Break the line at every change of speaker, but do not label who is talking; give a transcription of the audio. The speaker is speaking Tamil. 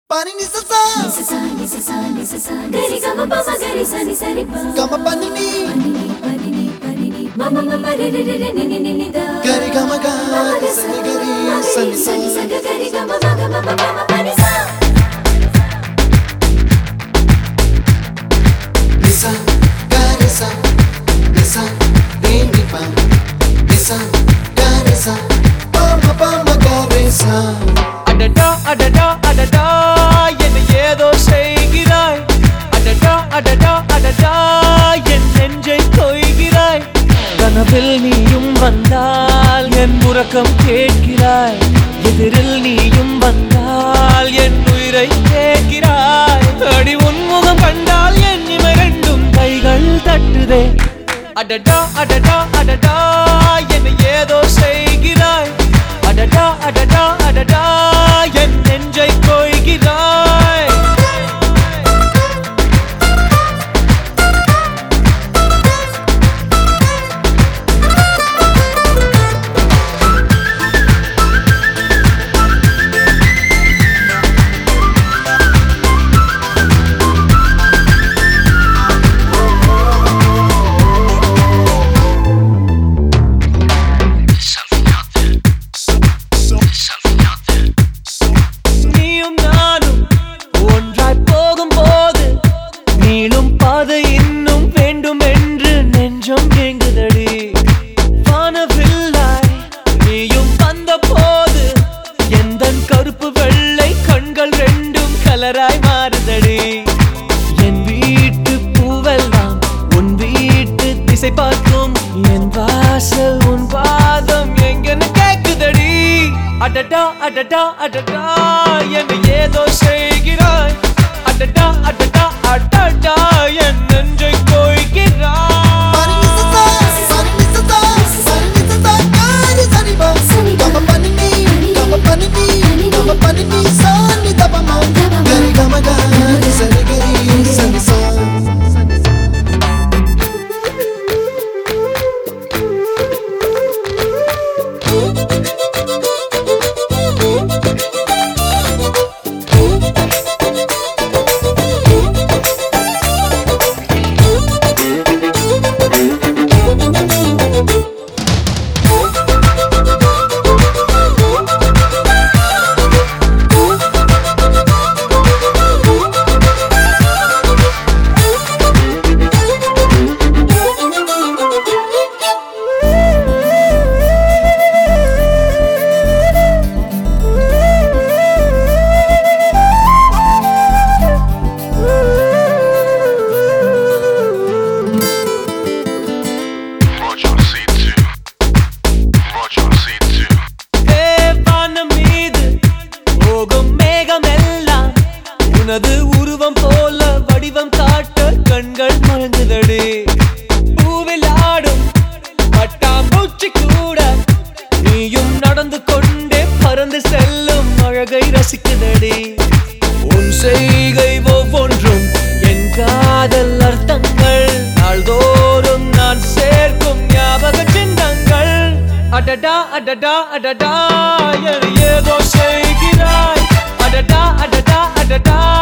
పని నిససా
నిససా నిససా నిససా గరి గమ పమ గరి సని సరి ప
గమ పనిని
పనిని పనిని పనిని మమ మమ రి రి రి రి ని ని ని ని ద
గరి గమ గారి సని గరి సని
సని
సా
సగ గరి గమ మగ మమ మమ పని సా
నిసా గారి సా నిసా రేని పా నిసా గారి సా పమ పమ గారి సా
அடடா அடடா அடடா என்னை ஏதோ செய்கிறாய் அடடா அடடா அடடா என் நெஞ்சை கொய்கிறாய் கனவில் நீயும் வந்தால் என் உறக்கம் கேட்கிறாய் எதிரில் நீயும் வந்தால் என் உயிரை கேட்கிறாய் அடி உன்முகம் கண்டால் என் இமை ரெண்டும் கைகள் தட்டுதே அடடா அடடா அடடா என்னை ஏதோ செய்கிறாய் அடடா அடடா அடடா என் நெஞ்சை கொய்கிறாய் நீயும் நானும் ஒன்றாய் போகும்போது நீளும் பாதை இன்னும் வேண்டும் என்று நெஞ்சம் ஏங்குதடி வானவில்லாய் நீயும் வந்த போது எந்த கருப்பு வெள்ளை கண்கள் ரெண்டும் கலராய் மாறுதடி என் வீட்டு பூவெல்லாம் உன் வீட்டு திசை பார்க்கும் என் வாசல் உன் பாதம் எங்கன்னு கேக்குதடி அடடா அடடா அடடா என்னை ஏதோ செய்கிறாய் அடடா அடடா அடடா என் நெஞ்சை கொய்கிறாய்
పని నిససా పని నిససా పని నిససా గారి సని పా గమ పనిని గమ పనిని గమ పనిని సాని దపమ గరి గమ గారి సని గరి సని సా
Roger C2. Roger C2.
வானம் மீது போகும் மேகமெல்லாம் உனது உருவம் போல வடிவம் காட்ட கண்கள் மறங்குதடி பூவில் ஆடும் பட்டாம்பூச்சி கூட நீயும் நடந்து கொண்டே பறந்து செல்லும் அழகை ரசிக்குதடி உன் செய்கை ஒவ்வொன்றும் என் காதல் அர்த்தங்கள் நாள்தோறும் நான் சேர்க்கும் ஞாபக சின்னங்கள் அடடா அடடா அடடா என்னை ஏதோ செய்கிறாய் அடடா அடடா அடடா